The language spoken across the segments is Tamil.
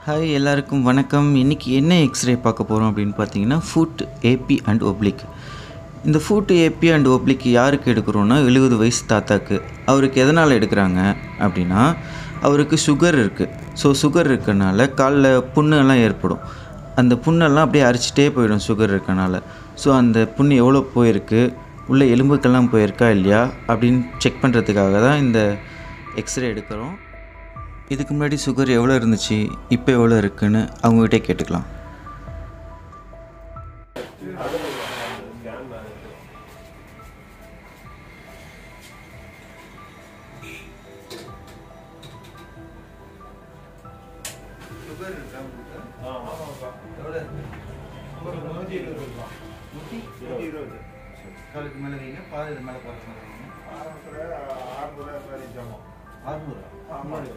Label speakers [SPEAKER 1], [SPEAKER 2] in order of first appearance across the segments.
[SPEAKER 1] ஹாய் எல்லாருக்கும் வணக்கம் இன்றைக்கி என்ன எக்ஸ்ரே பார்க்க போகிறோம் அப்படின்னு பார்த்தீங்கன்னா ஃபுட் ஏபி அண்ட் ஒப்ளிக் இந்த ஃபுட் ஏபி அண்ட் ஒப்ளிக் யாருக்கு எடுக்கிறோன்னா எழுபது வயசு தாத்தாக்கு அவருக்கு எதனால் எடுக்கிறாங்க அப்படின்னா அவருக்கு சுகர் இருக்குது ஸோ சுகர் இருக்கனால காலில் புண்ணெல்லாம் ஏற்படும் அந்த புண்ணெல்லாம் அப்படியே அரிச்சிட்டே போயிடும் சுகர் இருக்கனால ஸோ அந்த புண்ணு எவ்வளோ போயிருக்கு உள்ள எலும்புக்கெல்லாம் போயிருக்கா இல்லையா அப்படின்னு செக் பண்ணுறதுக்காக தான் இந்த எக்ஸ்ரே எடுக்கிறோம் இதுக்கு முன்னாடி சுகர் எவ்வளோ இருந்துச்சு இப்போ எவ்வளோ இருக்குன்னு அவங்ககிட்டே கேட்டுக்கலாம் காலுக்கு மேலே வைங்க பாதி இது மேலே பார்த்து அறுநூறு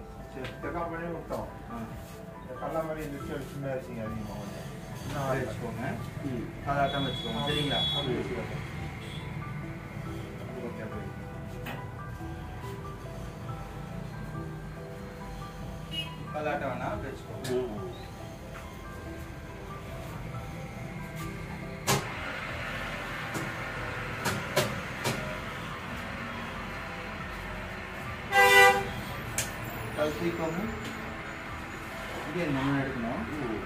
[SPEAKER 1] இன்னும் ஆறு வச்சுக்கோங்க காலாட்டம் வச்சுக்கோங்க சரிங்களா ஓகே அப்படி காலாட்டம் வேணா அப்படி வச்சுக்கோங்க கால் தூக்கிக்கோங்க இதே நம்ம எடுக்கணும்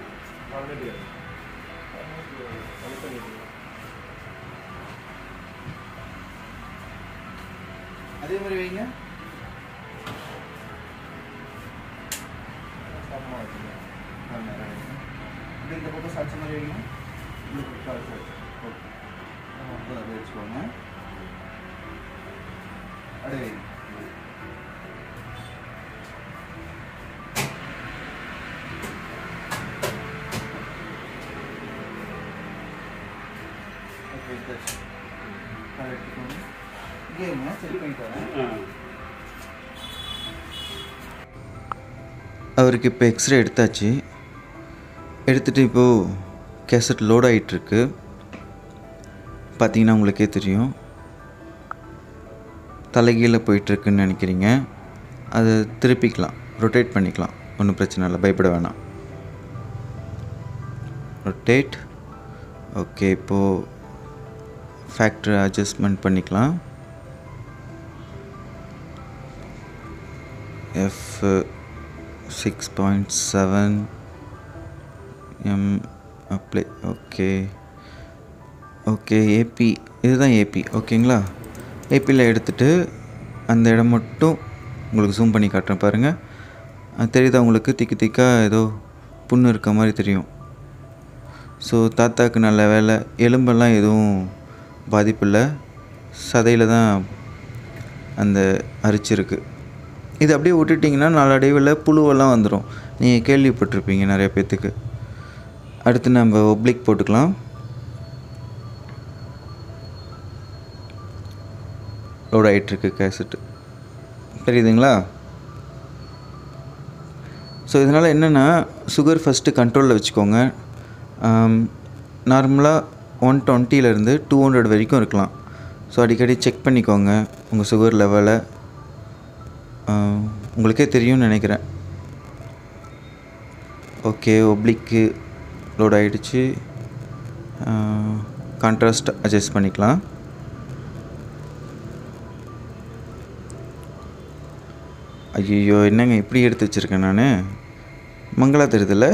[SPEAKER 1] அதே மாதிரி வைங்க ஆமா, right. இப்படி இந்த பக்கம் சாட்சி மாதிரி வைங்க இந்த பக்கம் சாட்சி சாட்சி. ஓகே அப்போ அதை வச்சுக்கோங்க அப்படியே வைங்க ஓகே வச்சாச்சு அதை எடுத்துக்கோங்க இங்கே இருங்க செக் பண்ணி தரேன் அவருக்கு இப்போ எக்ஸ்ரே எடுத்தாச்சு எடுத்துகிட்டு இப்போது கேசட் லோட் ஆகிட்டுருக்கு பார்த்தீங்கன்னா உங்களுக்கே தெரியும் தலைகீழ போயிட்டுருக்குன்னு நினைக்கிறீங்க அதை திருப்பிக்கலாம் ரொட்டேட் பண்ணிக்கலாம் ஒன்றும் பிரச்சனை இல்லை பயப்பட வேணாம் ரொட்டேட் ஓகே இப்போது ஃபேக்டர் அட்ஜஸ்ட்மெண்ட் பண்ணிக்கலாம் F six point seven M apply okay okay AP இதுதான் ஏபி ஓகேங்களா ஏபியில் எடுத்துகிட்டு அந்த இடம் மட்டும் உங்களுக்கு ஜூம் பண்ணி காட்டுறேன் பாருங்கள் அது தெரியுதா உங்களுக்கு திக்கு திக்காக ஏதோ புண்ணு இருக்க மாதிரி தெரியும் ஸோ தாத்தாக்கு நல்ல வேலை எலும்பெல்லாம் எதுவும் பாதிப்பு இல்லை சதையில் தான் அந்த அரிச்சிருக்கு இது அப்படியே விட்டுட்டிங்கன்னா நாளடைவில் புழுவெல்லாம் வந்துடும் நீங்கள் கேள்விப்பட்டிருப்பீங்க நிறைய பேர்த்துக்கு அடுத்து நம்ம ஒப்ளிக் போட்டுக்கலாம் லோட் ஆகிட்டுருக்கு கேசட்டு தெரியுதுங்களா ஸோ இதனால் என்னென்னா சுகர் ஃபஸ்ட்டு கண்ட்ரோலில் வச்சுக்கோங்க நார்மலாக ஒன் டுவெண்ட்டிலேருந்து டூ ஹண்ட்ரட் வரைக்கும் இருக்கலாம் ஸோ அடிக்கடி செக் பண்ணிக்கோங்க உங்கள் சுகர் லெவலை உங்களுக்கே தெரியும்னு நினைக்கிறேன் ஓகே ஒப்ளிக்கு லோட் ஆகிடுச்சு கான்ட்ராஸ்ட் அட்ஜஸ்ட் பண்ணிக்கலாம் ஐயோ என்னங்க இப்படி எடுத்து வச்சுருக்கேன் நான் மங்களா தெரியுதுல்ல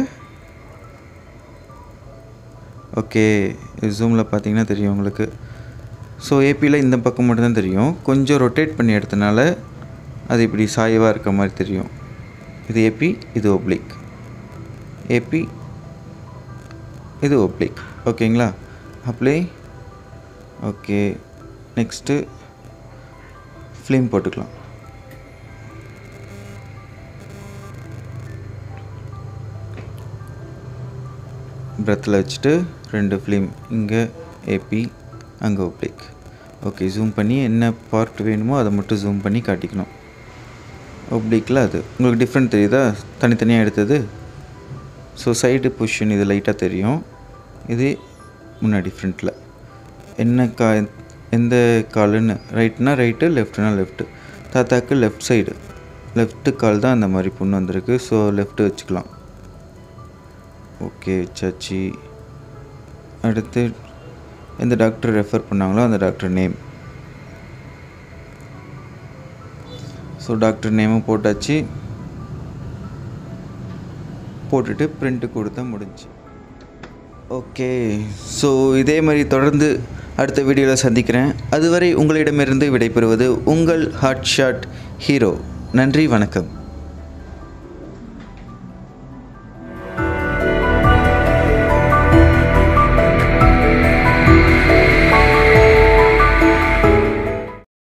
[SPEAKER 1] ஓகே ஜூமில் பார்த்தீங்கன்னா தெரியும் உங்களுக்கு ஸோ ஏபியில் இந்த பக்கம் மட்டும்தான் தெரியும் கொஞ்சம் ரொட்டேட் பண்ணி எடுத்தனால அது இப்படி சாய்வாக இருக்க மாதிரி தெரியும் இது ஏபி இது ஒப்ளிக் ஏபி இது ஒப்ளிக் ஓகேங்களா அப்ளை ஓகே நெக்ஸ்ட்டு ஃபிலிம் போட்டுக்கலாம் பிரத்தில் வச்சுட்டு ரெண்டு ஃபிலிம் இங்கே ஏபி அங்கே ஒப்ளிக் ஓகே ஜூம் பண்ணி என்ன பார்ட் வேணுமோ அதை மட்டும் ஜூம் பண்ணி காட்டிக்கணும் ஒப்ளிக்கில் அது உங்களுக்கு டிஃப்ரெண்ட் தெரியுதா தனித்தனியாக எடுத்தது ஸோ சைடு பொசிஷன் இது லைட்டாக தெரியும் இது முன்னாடி ஃப்ரண்ட்டில் என்ன கா எந்த காலுன்னு ரைட்னா ரைட்டு லெஃப்ட்னா லெஃப்ட்டு தாத்தாக்கு லெஃப்ட் சைடு லெஃப்ட்டு கால் தான் அந்த மாதிரி புண்ணு வந்திருக்கு ஸோ லெஃப்ட்டு வச்சுக்கலாம் ஓகே வச்சாச்சு அடுத்து எந்த டாக்டர் ரெஃபர் பண்ணாங்களோ அந்த டாக்டர் நேம் ஸோ டாக்டர் நேமும் போட்டாச்சு போட்டுட்டு பிரிண்ட்டு கொடுத்தா முடிஞ்சு ஓகே ஸோ இதே மாதிரி தொடர்ந்து அடுத்த வீடியோவில் சந்திக்கிறேன் அதுவரை உங்களிடமிருந்து விடைபெறுவது உங்கள் ஹாட் ஷாட் ஹீரோ நன்றி வணக்கம்